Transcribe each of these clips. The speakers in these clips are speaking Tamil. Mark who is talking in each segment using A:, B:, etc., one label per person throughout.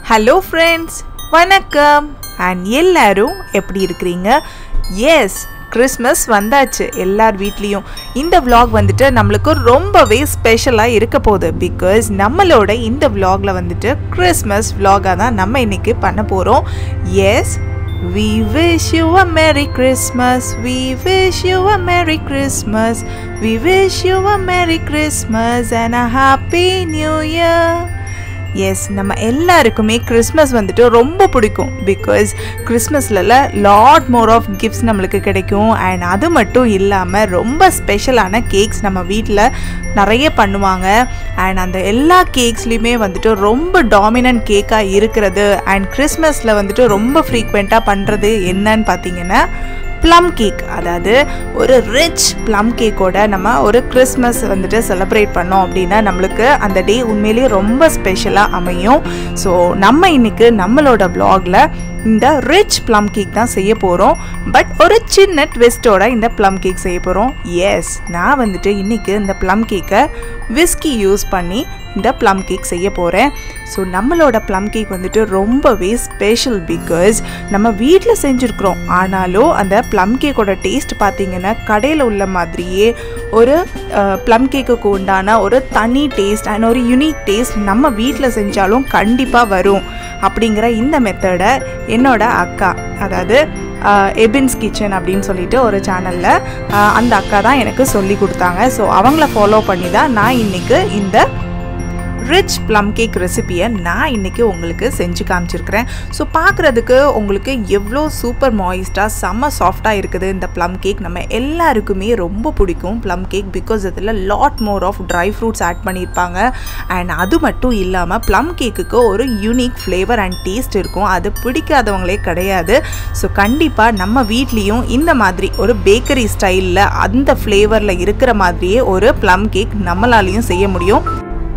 A: ஹலோ ஃப்ரெண்ட்ஸ் வணக்கம் அண்ட் எல்லாரும் எப்படி இருக்கிறீங்க எஸ் கிறிஸ்மஸ் வந்தாச்சு எல்லார் வீட்லேயும் இந்த vlog வந்துட்டு நம்மளுக்கு ரொம்பவே ஸ்பெஷலாக இருக்க போகுது பிகாஸ் நம்மளோட இந்த vlogல வந்துட்டு கிறிஸ்மஸ் vlog-ஆ தான் நம்ம இன்னைக்கு பண்ண போகிறோம் yes We wish you a Merry Christmas. We wish you a Merry Christmas. We wish you a Merry Christmas and a Happy New Year. Yes நம்ம எல்லாருக்குமே கிறிஸ்மஸ் வந்துட்டு ரொம்ப பிடிக்கும் பிகாஸ் கிறிஸ்மஸ்ல லாட் மோர் ஆஃப் கிஃப்ட்ஸ் நம்மளுக்கு கிடைக்கும் அண்ட் அது மட்டும் இல்லாமல் ரொம்ப ஸ்பெஷலான கேக்ஸ் நம்ம வீட்டில் நிறைய பண்ணுவாங்க அண்ட் அந்த எல்லா கேக்ஸ்லேயுமே வந்துட்டு ரொம்ப டாமினன்ட் கேக்காக இருக்கிறது அண்ட் கிறிஸ்மஸில் வந்துட்டு ரொம்ப ஃப்ரீக்வெண்ட்டாக பண்ணுறது என்னன்னு பார்த்தீங்கன்னா ப்ளம் கேக் அதாவது ஒரு ரிச் ப்ளம் கேக்கோட நம்ம ஒரு கிறிஸ்மஸ் வந்துட்டு செலிப்ரேட் பண்ணோம் அப்படின்னா நம்மளுக்கு அந்த டே உண்மையிலேயே ரொம்ப ஸ்பெஷலாக அமையும் ஸோ நம்ம இன்னைக்கு நம்மளோட ப்ளாகில் இந்த ரிச் ப்ளம் கேக் தான் செய்ய போகிறோம் பட் ஒரு சின்ன ட்விஸ்டோட இந்த ப்ளம் கேக் செய்ய போகிறோம் எஸ் நான் வந்துட்டு இன்னைக்கு இந்த ப்ளம் கேக்கை விஸ்கி யூஸ் பண்ணி இந்த ப்ளம் கேக் செய்ய போகிறேன் ஸோ நம்மளோட ப்ளம் கேக் வந்துட்டு ரொம்பவே ஸ்பெஷல் பிகாஸ் நம்ம வீட்டில் செஞ்சுருக்குறோம் ஆனாலும் அந்த ப்ளம் கேக்கோட டேஸ்ட் பார்த்தீங்கன்னா கடையில் உள்ள மாதிரியே ஒரு ப்ளம் கேக்குக்கு உண்டான ஒரு தனி டேஸ்ட் அண்ட் ஒரு யுனிக் டேஸ்ட் நம்ம வீட்டில் செஞ்சாலும் கண்டிப்பாக வரும் அப்படிங்கிற இந்த மெத்தடை என்னோட அக்கா அதாவது எபின்ஸ் கிச்சன் அப்படின்னு சொல்லிட்டு ஒரு சேனலில் அந்த அக்கா தான் எனக்கு சொல்லி கொடுத்தாங்க ஸோ அவங்கள ஃபாலோ பண்ணி தான் நான் இன்றைக்கி இந்த ரிச் ப்ளம் கேக் ரெசிபியை நான் இன்றைக்கி உங்களுக்கு செஞ்சு காமிச்சிருக்கிறேன் ஸோ பார்க்குறதுக்கு உங்களுக்கு எவ்வளோ சூப்பர் மாய்ஸ்டாக செம்ம சாஃப்டாக இருக்குது இந்த ப்ளம் கேக் நம்ம எல்லாருக்குமே ரொம்ப பிடிக்கும் ப்ளம் கேக் பிகாஸ் இதில் lot more of dry fruits add பண்ணியிருப்பாங்க அண்ட் அது மட்டும் இல்லாமல் ப்ளம் கேக்குக்கு ஒரு யூனிக் ஃப்ளேவர் அண்ட் டேஸ்ட் இருக்கும் அது பிடிக்காதவங்களே கிடையாது ஸோ கண்டிப்பாக நம்ம வீட்லேயும் இந்த மாதிரி ஒரு பேக்கரி ஸ்டைலில் அந்த ஃப்ளேவரில் இருக்கிற மாதிரியே ஒரு ப்ளம் கேக் நம்மளாலையும் செய்ய முடியும்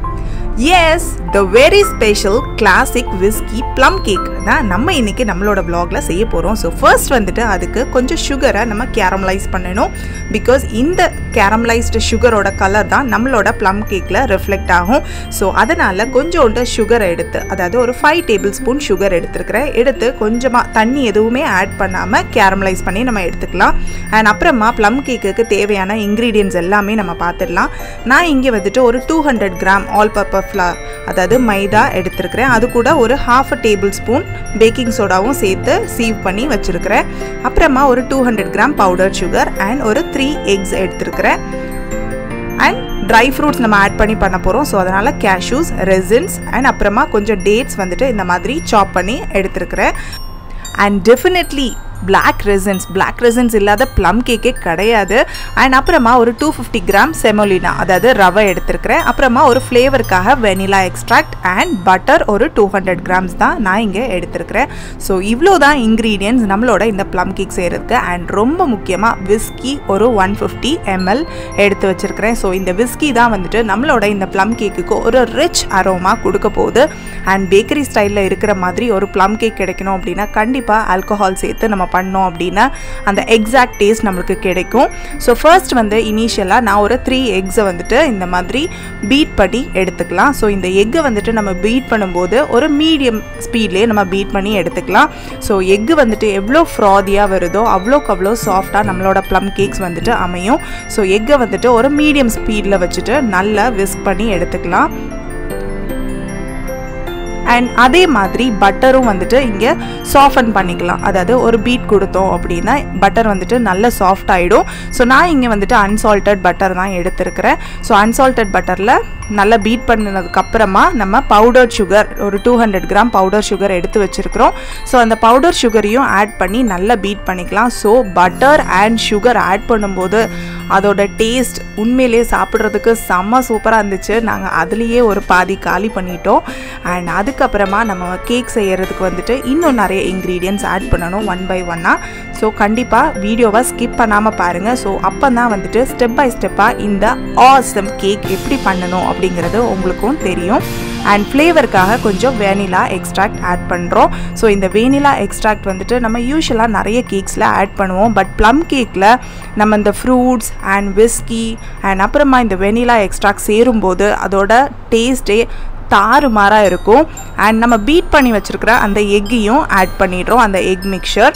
A: yes the very special classic whisky plum cake தான் நம்ம இன்னைக்கு நம்மளோட ப்ளாகில் செய்ய போகிறோம் ஸோ ஃபர்ஸ்ட் வந்துட்டு அதுக்கு கொஞ்சம் சுகரை நம்ம கேரமலைஸ் பண்ணணும் பிகாஸ் இந்த கேரமலைஸ்டு சுகரோட கலர் தான் நம்மளோட ப்ளம் கேக்கில் ரிஃப்ளெக்ட் ஆகும் ஸோ அதனால் கொஞ்சோண்டு சுகரை எடுத்து அதாவது ஒரு ஃபைவ் டேபிள் ஸ்பூன் சுகர் எடுத்துருக்கிறேன் எடுத்து கொஞ்சமாக தண்ணி எதுவுமே ஆட் பண்ணாமல் கேரமலைஸ் பண்ணி நம்ம எடுத்துக்கலாம் அண்ட் அப்புறமா ப்ளம் கேக்குக்கு தேவையான இன்க்ரீடியன்ஸ் எல்லாமே நம்ம பார்த்துடலாம் நான் இங்கே வந்துட்டு ஒரு two hundred gram all purpose flour அதாவது மைதா எடுத்திருக்கிறேன் அது கூட ஒரு half uh table spoon baking சோடாவும் சேர்த்து சீவ் பண்ணி வச்சுருக்கிறேன் அப்புறமா ஒரு two hundred gram powder sugar and ஒரு த்ரீ எக்ஸ் எடுத்திருக்கிறேன் அண்ட் ட்ரை ஃப்ரூட்ஸ் நம்ம ஆட் பண்ணி பண்ண போகிறோம் ஸோ அதனால் கேஷ்யூஸ் ரெசின்ஸ் அண்ட் அப்புறமா கொஞ்சம் டேட்ஸ் வந்துட்டு இந்த மாதிரி சாப் பண்ணி எடுத்திருக்கிறேன் and definitely black raisins black raisins இல்லாத ப்ளம் கேக்கே கிடையாது அண்ட் அப்புறமா ஒரு டூ ஃபிஃப்டி கிராம் செமோலினா அதாவது ரவை எடுத்திருக்கிறேன் அப்புறமா ஒரு ஃப்ளேவருக்காக வெனிலா எக்ஸ்ட்ராக்ட் அண்ட் பட்டர் ஒரு டூ ஹண்ட்ரட் கிராம்ஸ் தான் நான் இங்கே எடுத்திருக்கிறேன் ஸோ இவ்வளோ தான் இன்க்ரீடியன்ஸ் நம்மளோட இந்த ப்ளம் கேக் செய்கிறதுக்கு அண்ட் ரொம்ப முக்கியமாக விஸ்கி ஒரு ஒன் ஃபிஃப்டி எம்எல் எடுத்து வச்சுருக்கிறேன் ஸோ இந்த விஸ்கி தான் வந்துட்டு நம்மளோட இந்த ப்ளம் கேக்குக்கு ஒரு ரிச் அரோமா கொடுக்க போகுது அண்ட் பேக்கரி ஸ்டைலில் இருக்கிற மாதிரி ஒரு ப்ளம் கேக் கிடைக்கணும் அப்படின்னா கண்டிப்பாக ஆல்கஹால் சேர்த்து நம்ம பண்ணோம் அப்படின்னா அந்த எக்ஸாக்ட் டேஸ்ட் நம்மளுக்கு கிடைக்கும் ஸோ ஃபர்ஸ்ட் வந்து இனிஷியலாக நான் ஒரு த்ரீ எக்ஸை வந்துட்டு இந்த மாதிரி பீட் பண்ணி எடுத்துக்கலாம் ஸோ இந்த எக்கை வந்துட்டு நம்ம பீட் பண்ணும்போது ஒரு மீடியம் ஸ்பீட்லேயே நம்ம பீட் பண்ணி எடுத்துக்கலாம் ஸோ எக்கு வந்துட்டு எவ்வளோ ஃப்ராதியாக வருதோ அவ்வளோக்கு அவ்வளோ சாஃப்டாக நம்மளோட ப்ளம் கேக்ஸ் வந்துட்டு அமையும் ஸோ எக்கை வந்துட்டு ஒரு மீடியம் ஸ்பீடில் வச்சுட்டு நல்லா விஸ்க் பண்ணி எடுத்துக்கலாம் அண்ட் அதே மாதிரி பட்டரும் வந்துட்டு இங்கே சாஃபன் பண்ணிக்கலாம் அதாவது ஒரு பீட் கொடுத்தோம் அப்படின்னா பட்டர் வந்துட்டு நல்ல சாஃப்ட் ஆகிடும் ஸோ நான் இங்கே வந்துட்டு அன்சால்டட் பட்டர் தான் எடுத்திருக்கிறேன் ஸோ அன்சால்டட் பட்டரில் நல்லா பீட் பண்ணதுக்கப்புறமா நம்ம பவுடர் சுகர் ஒரு two hundred gram powder sugar எடுத்து வச்சுருக்கிறோம் ஸோ அந்த பவுடர் சுகரையும் ஆட் பண்ணி நல்லா பீட் பண்ணிக்கலாம் so butter and sugar add பண்ணும்போது அதோட டேஸ்ட் உண்மையிலே சாப்பிட்றதுக்கு செம்ம சூப்பராக இருந்துச்சு நாங்கள் அதுலேயே ஒரு பாதி காலி பண்ணிட்டோம் அண்ட் அதுக்கப்புறமா நம்ம கேக் செய்கிறதுக்கு வந்துட்டு இன்னும் நிறைய இன்க்ரீடியன்ஸ் ஆட் பண்ணணும் ஒன் பை ஒன்னாக ஸோ கண்டிப்பாக வீடியோவை ஸ்கிப் பண்ணாமல் பாருங்கள் ஸோ அப்போ தான் வந்துட்டு ஸ்டெப் பை ஸ்டெப்பாக இந்த ஆசம் கேக் எப்படி பண்ணணும் அப்படிங்கிறது உங்களுக்கும் தெரியும் அண்ட் ஃப்ளேவருக்காக கொஞ்சம் வேனிலா எக்ஸ்ட்ராக்ட் ஆட் பண்ணுறோம் ஸோ இந்த வேனிலா எக்ஸ்ட்ராக்ட் வந்துட்டு நம்ம யூஸ்வலாக நிறைய கேக்ஸில் ஆட் பண்ணுவோம் பட் ப்ளம் கேக்கில் நம்ம இந்த ஃப்ரூட்ஸ் அண்ட் விஸ்கி அண்ட் அப்புறமா இந்த வெனிலா எக்ஸ்ட்ராக்ட் சேரும்போது அதோட டேஸ்ட்டே தாறுமாறாக இருக்கும் அண்ட் நம்ம பீட் பண்ணி வச்சுருக்கிற அந்த எக்கையும் ஆட் பண்ணிடுறோம் அந்த egg mixture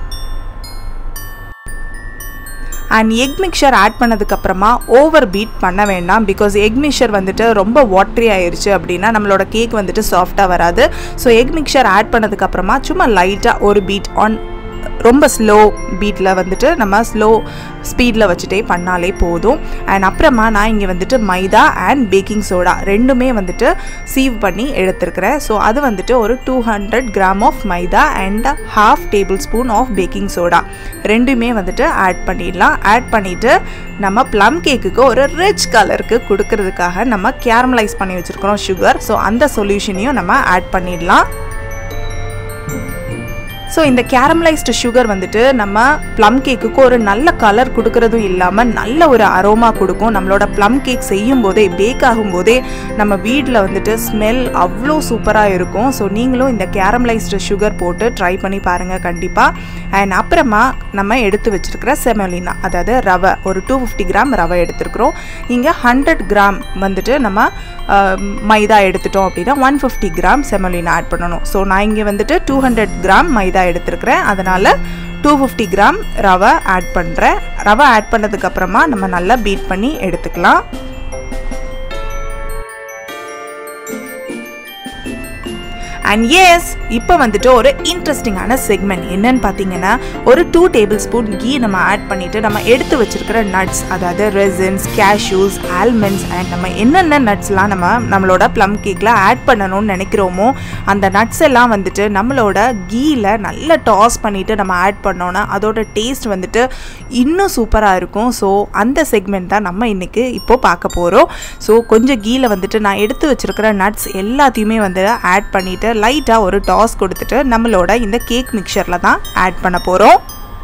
A: and egg mixture add பண்ணதுக்கப்புறமா ஓவர் பீட் பண்ண வேண்டாம் பிகாஸ் எக் மிக்சர் வந்துட்டு ரொம்ப வாட்ரி ஆயிருச்சு அப்படின்னா நம்மளோட கேக் வந்துட்டு சாஃப்டாக வராது ஸோ எக் மிக்சர் ஆட் பண்ணதுக்கப்புறமா சும்மா லைட்டாக ஒரு பீட் ஆன் ரொம்ப ஸ்லோ பீட்டில் வந்துட்டு நம்ம ஸ்லோ ஸ்பீடில் வச்சுட்டே பண்ணாலே போதும் அண்ட் அப்புறமா நான் இங்கே வந்துட்டு மைதா அண்ட் பேக்கிங் சோடா ரெண்டுமே வந்துட்டு சீவ் பண்ணி எடுத்துருக்கிறேன் ஸோ அது வந்துட்டு ஒரு டூ ஹண்ட்ரட் கிராம் ஆஃப் மைதா and half table spoon of baking soda ரெண்டுமே வந்துட்டு ஆட் பண்ணிடலாம் ஆட் பண்ணிவிட்டு நம்ம ப்ளம் கேக்குக்கு ஒரு ரிச் கலருக்கு கொடுக்கறதுக்காக நம்ம கேரமலைஸ் பண்ணி வச்சுருக்கிறோம் சுகர் ஸோ அந்த சொல்யூஷனையும் நம்ம ஆட் பண்ணிடலாம் ஸோ இந்த கேரமலைஸ்டு சுகர் வந்துட்டு நம்ம ப்ளம் கேக்குக்கு ஒரு நல்ல கலர் கொடுக்கறதும் இல்லாமல் நல்ல ஒரு அரோமா கொடுக்கும் நம்மளோட ப்ளம் கேக் செய்யும் போதே பேக் ஆகும்போதே நம்ம வீட்டில் வந்துட்டு ஸ்மெல் அவ்வளோ சூப்பராக இருக்கும் ஸோ நீங்களும் இந்த கேரமலைஸ்டு சுகர் போட்டு ட்ரை பண்ணி பாருங்கள் கண்டிப்பாக அண்ட் அப்புறமா நம்ம எடுத்து வச்சுருக்கிற செமலினா அதாவது ரவை ஒரு டூ ஃபிஃப்டி கிராம் ரவை எடுத்துருக்குறோம் இங்கே ஹண்ட்ரட் கிராம் வந்துட்டு நம்ம மைதா எடுத்துட்டோம் அப்படின்னா one fifty gram semolina add பண்ணணும் ஸோ நான் இங்கே வந்துட்டு டூ ஹண்ட்ரட் கிராம் மைதா எடுத்துருக்கிறேன் அதனால் டூ ஃபிஃப்டி கிராம் ரவை ஆட் பண்ணுறேன் ரவை ஆட் பண்ணதுக்கப்புறமா நம்ம நல்லா பீட் பண்ணி எடுத்துக்கலாம் அண்ட் எஸ் இப்போ வந்துட்டு ஒரு இன்ட்ரெஸ்டிங்கான செக்மெண்ட் என்னன்னு பார்த்தீங்கன்னா ஒரு டூ டேபிள் ஸ்பூன் கீ நம்ம ஆட் பண்ணிவிட்டு நம்ம எடுத்து வச்சிருக்கிற நட்ஸ் அதாவது ரெசின்ஸ் கேஷ்யூஸ் ஆல்மண்ட்ஸ் அண்ட் நம்ம என்னென்ன நட்ஸ்லாம் நம்ம நம்மளோட ப்ளம் கேக்கில் ஆட் பண்ணணும்னு நினைக்கிறோமோ அந்த நட்ஸ் எல்லாம் வந்துட்டு நம்மளோட கீயில் நல்லா டாஸ் பண்ணிவிட்டு நம்ம ஆட் பண்ணோன்னா அதோட டேஸ்ட் வந்துட்டு இன்னும் சூப்பராக இருக்கும் ஸோ அந்த செக்மெண்ட் தான் நம்ம இன்றைக்கி இப்போது பார்க்க போகிறோம் ஸோ கொஞ்சம் கீயில் வந்துட்டு நான் எடுத்து வச்சிருக்கிற நட்ஸ் எல்லாத்தையுமே வந்து ஆட் பண்ணிவிட்டு லைட்டாக ஒரு டாஸ் கொடுத்துட்டு நம்மளோட இந்த கேக் மிக்சரில் தான் ஆட் பண்ண போகிறோம்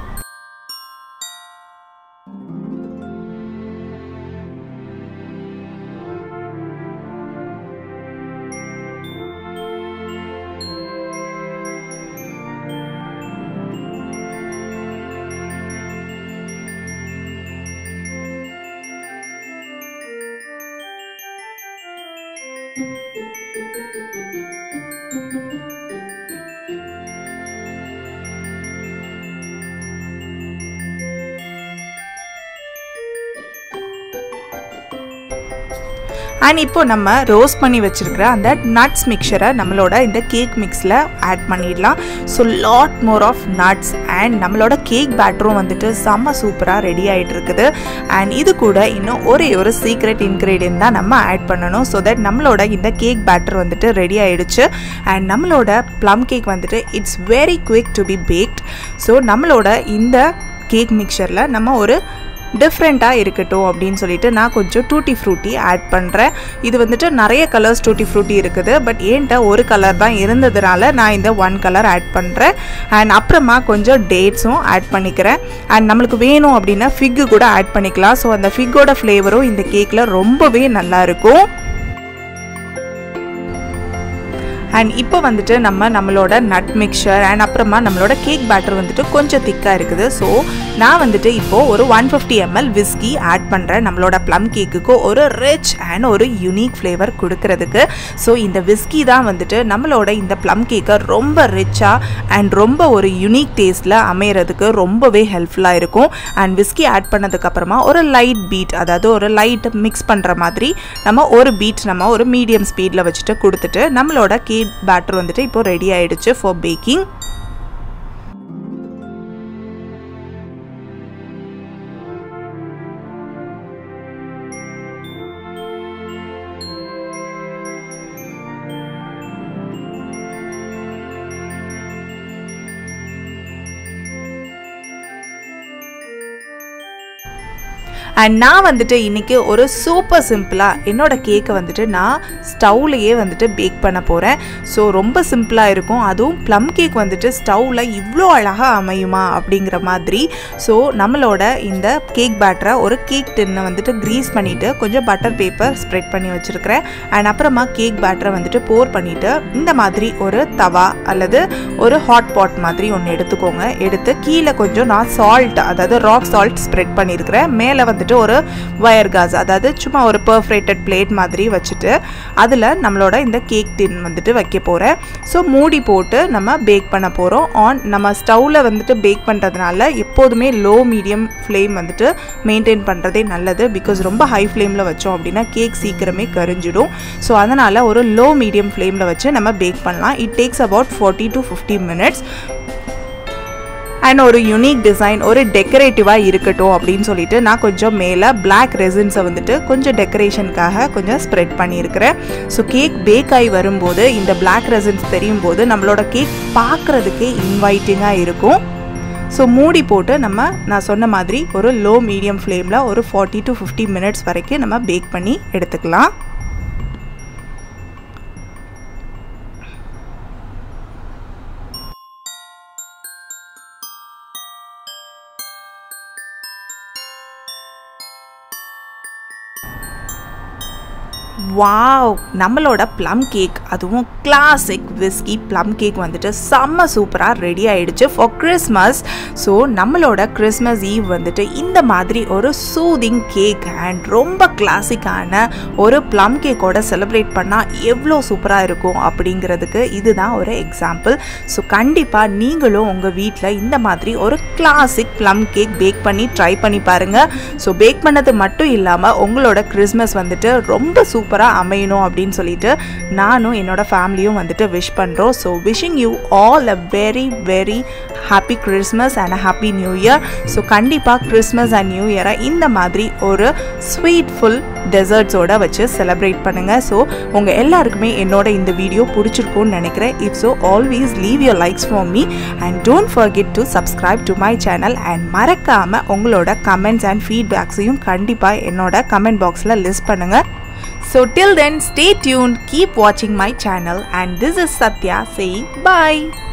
A: அண்ட் இப்போ நம்ம ரோஸ்ட் பண்ணி வச்சுருக்கிற அந்த நட்ஸ் மிக்சரை நம்மளோட இந்த கேக் மிக்ஸில் ஆட் பண்ணிடலாம் so lot more of nuts and நம்மளோட கேக் பேட்டரும் வந்துட்டு செம்ம சூப்பராக ரெடி ஆகிட்டு இருக்குது அண்ட் இது கூட இன்னும் ஒரே ஒரு சீக்ரெட் இன்க்ரீடியன்ட் தான் நம்ம ஆட் பண்ணணும் ஸோ தட் நம்மளோட இந்த கேக் பேட்டர் வந்துட்டு ரெடி ஆகிடுச்சு அண்ட் நம்மளோட ப்ளம் கேக் வந்துட்டு it's very quick to be baked so நம்மளோட இந்த கேக் மிக்சரில் நம்ம ஒரு டிஃப்ரெண்ட்டாக இருக்கட்டும் அப்படின்னு சொல்லிட்டு நான் கொஞ்சம் டூட்டி ஃப்ரூட்டி ஆட் பண்ணுறேன் இது வந்துட்டு நிறைய கலர்ஸ் டூட்டி ஃப்ரூட்டி இருக்குது பட் ஏன்ட்ட ஒரு கலர் தான் இருந்ததுனால நான் இந்த ஒன் கலர் ஆட் பண்ணுறேன் அண்ட் அப்புறமா கொஞ்சம் டேட்ஸும் ஆட் பண்ணிக்கிறேன் அண்ட் நம்மளுக்கு வேணும் அப்படின்னா ஃபிக்கு கூட ஆட் பண்ணிக்கலாம் ஸோ அந்த ஃபிக்கோட ஃப்ளேவரும் இந்த கேக்கில் ரொம்பவே நல்லாயிருக்கும் அண்ட் இப்போ வந்துட்டு நம்ம நம்மளோட நட் மிக்சர் அண்ட் அப்புறமா நம்மளோட கேக் பேட்டர் வந்துட்டு கொஞ்சம் திக்காக இருக்குது ஸோ நான் வந்துட்டு இப்போது ஒரு one fifty ML whisky add பண்ணுறேன் நம்மளோட ப்ளம் கேக்குக்கு ஒரு ரிச் அண்ட் ஒரு யூனிக் ஃப்ளேவர் கொடுக்கறதுக்கு ஸோ இந்த விஸ்கி தான் வந்துட்டு நம்மளோட இந்த ப்ளம் கேக்கை ரொம்ப ரிச்சாக அண்ட் ரொம்ப ஒரு யூனிக் டேஸ்ட்டில் அமையறதுக்கு ரொம்பவே ஹெல்ப்ஃபுல்லாக இருக்கும் அண்ட் விஸ்கி ஆட் பண்ணதுக்கப்புறமா ஒரு லைட் பீட் அதாவது ஒரு லைட் மிக்ஸ் பண்ணுற மாதிரி நம்ம ஒரு பீட் நம்ம ஒரு மீடியம் ஸ்பீடில் வச்சுட்டு கொடுத்துட்டு நம்மளோட கேக் பேட்டர் வந்துட்டு இப்போ ரெடி ஆயிடுச்சு ஃபார் பேக்கிங் அண்ட் நான் வந்துட்டு இன்றைக்கி ஒரு சூப்பர் சிம்பிளாக என்னோட கேக்கை வந்துட்டு நான் ஸ்டவ்லையே வந்துட்டு பேக் பண்ண போகிறேன் ஸோ ரொம்ப சிம்பிளாக இருக்கும் அதுவும் ப்ளம் கேக் வந்துட்டு ஸ்டவ்வில் இவ்வளோ அழகாக அமையுமா அப்படிங்கிற மாதிரி ஸோ நம்மளோட இந்த கேக் பேட்டரை ஒரு கேக் டின்னை வந்துட்டு க்ரீஸ் பண்ணிவிட்டு கொஞ்சம் பட்டர் பேப்பர் ஸ்ப்ரெட் பண்ணி வச்சுருக்கிறேன் அண்ட் அப்புறமா கேக் பேட்டரை வந்துட்டு போர் பண்ணிவிட்டு இந்த மாதிரி ஒரு தவா அல்லது ஒரு ஹாட் பாட் மாதிரி ஒன்று எடுத்துக்கோங்க எடுத்து கீழே கொஞ்சம் நான் சால்ட் அதாவது ராக் சால்ட் ஸ்ப்ரெட் பண்ணியிருக்கிறேன் மேலே வந்துட்டு வந்துட்டு ஒரு வயர் காஸ் அதாவது சும்மா ஒரு பர்ஃபரேட்டட் பிளேட் மாதிரி வச்சுட்டு அதில் நம்மளோட இந்த கேக் டின் வந்துட்டு வைக்க போகிறேன் ஸோ மூடி போட்டு நம்ம பேக் பண்ண போகிறோம் ஆன் நம்ம ஸ்டவ்வில் வந்துட்டு பேக் பண்ணுறதுனால எப்போதுமே லோ மீடியம் ஃப்ளேம் வந்துட்டு மெயின்டைன் பண்ணுறதே நல்லது பிகாஸ் ரொம்ப ஹை ஃப்ளேமில் வச்சோம் அப்படின்னா கேக் சீக்கிரமே கரிஞ்சிடும் ஸோ அதனால் ஒரு லோ மீடியம் ஃப்ளேமில் வச்சு நம்ம பேக் பண்ணலாம் it takes about forty to fifty minutes and ஒரு யுனிக் டிசைன் ஒரு டெக்கரேட்டிவாக இருக்கட்டும் அப்படின்னு சொல்லிட்டு நான் கொஞ்சம் மேலே பிளாக் ரெசின்ஸை வந்துட்டு கொஞ்சம் டெக்கரேஷனுக்காக கொஞ்சம் ஸ்ப்ரெட் பண்ணியிருக்கிறேன் ஸோ கேக் பேக் ஆகி வரும்போது இந்த பிளாக் ரெசின்ஸ் தெரியும் போது நம்மளோட கேக் பார்க்குறதுக்கே இன்வைட்டிங்காக இருக்கும் ஸோ மூடி போட்டு நம்ம நான் சொன்ன மாதிரி ஒரு லோ மீடியம் ஃப்ளேமில் ஒரு ஃபார்ட்டி டு ஃபிஃப்டி மினிட்ஸ் வரைக்கும் நம்ம பேக் பண்ணி எடுத்துக்கலாம் வாவ் நம்மளோட ப்ளம் கேக் அதுவும் கிளாசிக் விஸ்கி ப்ளம் கேக் வந்துட்டு செம்ம சூப்பராக ரெடி ஆயிடுச்சு ஃபார் கிறிஸ்மஸ் ஸோ நம்மளோட கிறிஸ்மஸ் ஈவ் வந்துட்டு இந்த மாதிரி ஒரு சூதிங் கேக் அண்ட் ரொம்ப கிளாசிக்கான ஒரு ப்ளம் கேக்கோட செலிப்ரேட் பண்ணால் எவ்வளோ சூப்பராக இருக்கும் அப்படிங்கிறதுக்கு இதுதான் ஒரு எக்ஸாம்பிள் ஸோ கண்டிப்பாக நீங்களும் உங்கள் வீட்டில் இந்த மாதிரி ஒரு கிளாசிக் ப்ளம் கேக் பேக் பண்ணி ட்ரை பண்ணி பாருங்கள் ஸோ பேக் பண்ணது மட்டும் இல்லாமல் உங்களோட கிறிஸ்மஸ் வந்துட்டு ரொம்ப சூப்பர் சூப்பராக அமையணும் அப்படின்னு சொல்லிட்டு நானும் என்னோட ஃபேமிலியும் வந்துட்டு விஷ் பண்ணுறோம் so wishing you all uh very very happy Christmas and uh happy new year so கண்டிப்பாக கிறிஸ்மஸ் அண்ட் நியூ இயரை இந்த மாதிரி ஒரு ஸ்வீட் ஃபுல் டெசர்ட்ஸோட வச்சு செலிப்ரேட் பண்ணுங்கள் ஸோ உங்கள் எல்லாருக்குமே என்னோட இந்த வீடியோ பிடிச்சிருக்கும்னு நினைக்கிறேன் if so always leave your likes for me and don't forget to subscribe to my channel and மறக்காமல் உங்களோட கமெண்ட்ஸ் அண்ட் ஃபீட்பேக்ஸையும் கண்டிப்பாக என்னோட கமெண்ட் பாக்ஸில் லிஸ்ட் பண்ணுங்கள் So till then, stay tuned, keep watching my channel, and this is Satya saying bye.